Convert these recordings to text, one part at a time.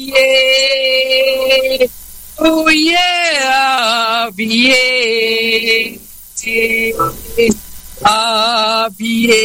தூய ஆவியே ஆவியே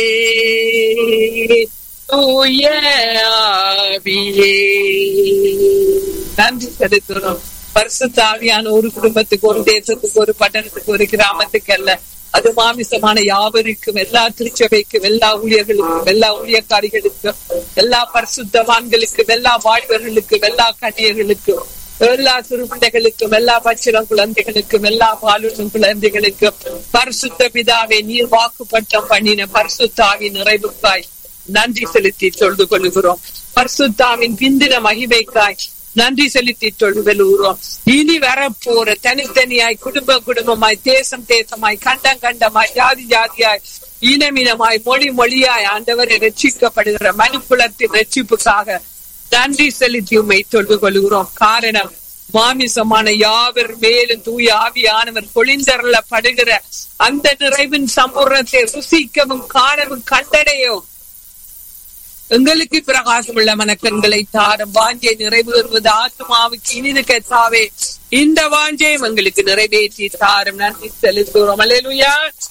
தூய ஆவியே நன்றி செலுத்துறோம் பரிசுத்த ஆவியான ஒரு குடும்பத்துக்கு ஒரு தேசத்துக்கு ஒரு பட்டணத்துக்கு ஒரு கிராமத்துக்கு அல்ல அது மாமிசமான யாவருக்கும் எல்லா திருச்சபைக்கும் எல்லா ஊழியர்களுக்கும் எல்லா ஊழியக்காரிகளுக்கும் எல்லா பரிசுத்தவான்களுக்கும் எல்லா வாழ்வர்களுக்கும் எல்லா கன்னியர்களுக்கும் எல்லா சிறுபிள்ளைகளுக்கும் எல்லா பச்சிடம் குழந்தைகளுக்கும் எல்லா பாலுடன் குழந்தைகளுக்கும் பரிசுத்த பிதாவை நீர் வாக்குப்பட்டம் பண்ணின பரிசுத்தாவின் நிறைவுக்காய் நன்றி செலுத்தி தொழுது கொள்கிறோம் பரிசுத்தாவின் பிந்தின மகிமைக்காய் நன்றி செலுத்தி தொழுவலூரோம் இனி வரப்போற தனித்தனியாய் குடும்ப குடும்பமாய் தேசம் தேசமாய் கண்டம் கண்டமாய் ஜாதி ஜாதியாய் இனமினமாய் மொழி மொழியாய் ஆண்டவரை ரட்சிக்கப்படுகிற மனுக்குலத்தின் ரட்சிப்புக்காக நன்றி செலுத்தி உண்மை தொழுது கொள்கிறோம் காரணம் மாமிசமான யாவர் மேலும் தூய ஆவியானவர் பொழிந்தரலப்படுகிற அந்த நிறைவின் சம்பூர்ணத்தை ருசிக்கவும் காணவும் கண்டடையும் எங்களுக்கு பிரகாசம் உள்ள மனக்கண்களை தாரும் வாஞ்சை நிறைவேறுவது ஆத்மாவுக்கு இனிது கத்தாவே இந்த வாஞ்சையும் எங்களுக்கு நிறைவேற்றி தாரும் நன்றி செலுத்துகிறோம் அல்லேலூயா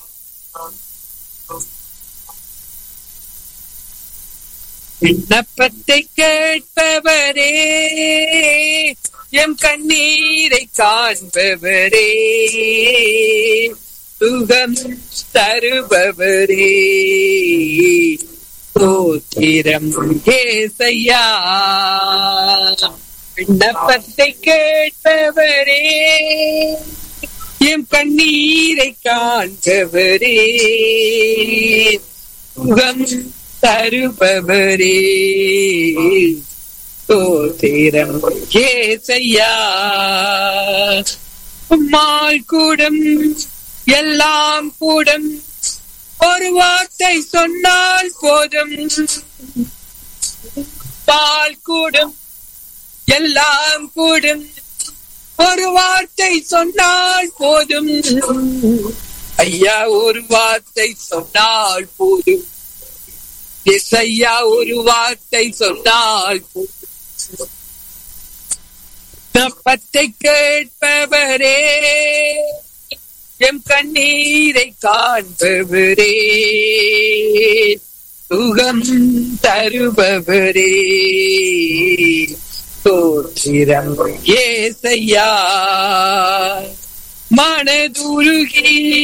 விண்ணப்பத்தை கேட்பவரே எம் கண்ணீரை காண்பவரே சுகம் தருபவரே ஸ்தோத்திரம் ஏசையா விண்ணப்பத்தை கேட்பவரே எம் கண்ணீரை காண்பவரே சுகம் தருபவரே ஸ்தோத்திரம் ஏசையா உம்மால் கூடும் எல்லாம் கூடும் ஒரு வார்த்தை சொன்னால் போதும் பால் கூடும் எல்லாம் கூடும் ஒரு வார்த்தை சொன்னால் போதும் ஐயா ஒரு வார்த்தை சொன்னால் போதும் ஐயா ஒரு வார்த்தை சொன்னால் போதும் பத்தை கேட்பவரே எம் கண்ணீரை காண்பவரே சுகம் தருபவரே தோற்றிரம் ஏசையா மனதுருகி